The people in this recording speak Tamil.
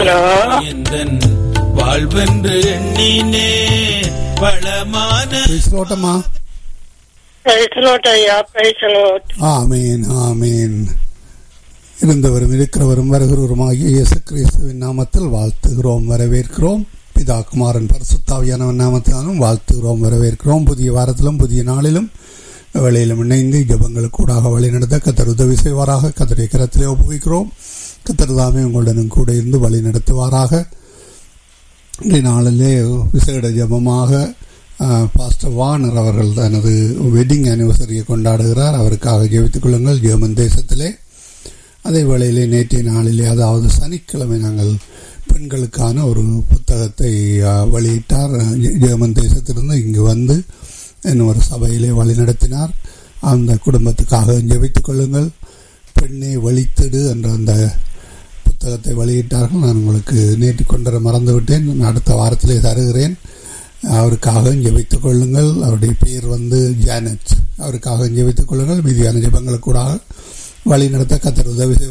ஹலோ எந்தன் வாழ்வென்று எண்ணினே வளமான பேசுறோட்டம்மா பிரைசலோட் ஐயா பிரைசலோட் ஆமேன் ஆமேன் இருந்தவரும் இருக்கிறவரும் வருகிறவருமாகிய இயேசு கிறிஸ்துவின் நாமத்தில் வாழ்த்துகிறோம் வரவேற்கிறோம் பிதா குமாரன் பரிசுத்தாவியானவன் நாமத்தினாலும் வாழ்த்துகிறோம் வரவேற்கிறோம் புதிய வாரத்திலும் புதிய நாளிலும் வேளையிலும் இணைந்து ஜபங்களுக்கு கூடாக வழி நடத்த கத்தர் உதவி செய்வாராக கத்தரை கரத்திலே ஒப்புவிக்கிறோம் கத்தர் தாமே உங்களுடனும் கூட இருந்து வழி நடத்துவாராக இன்றைய நாளிலே விசேட ஜபமாக அஹ், பாஸ்டர் வானர் அவர்கள் தனது வெட்டிங் ஆனிவர்சரியை கொண்டாடுகிறார் அவருக்காக ஜெபித்துக் கொள்ளுங்கள் ஜெர்மன் தேசத்திலே அதே வேளையிலே நேற்றைய நாளிலே அதாவது சனிக்கிழமை நாங்கள் பெண்களுக்கான ஒரு புத்தகத்தை அஹ், வெளியிட்டார் ஜெ- ஜெர்மன் தேசத்திலிருந்து இங்கு வந்து இன்னும் ஒரு சபையிலே வழிநடத்தினார் அந்த குடும்பத்துக்காக ஜெபித்துக் கொள்ளுங்கள் பெண்ணை வழித்திடு என்ற அந்த புத்தகத்தை வெளியிட்டார்கள் நான் உங்களுக்கு நேற்று கொண்டர மறந்துவிட்டேன் நான் அடுத்த வாரத்திலே தருகிறேன் அவருக்காக ஜெபித்துக் கொள்ளுங்கள் அவருடைய பெயர் வந்து ஜானட் அவருக்காக ஜெபித்துக் கொள்ளுங்கள் மீதியான ஜெபங்களுக்கு கூட வழி நடத்த கத்தர் உதவி செய்வார்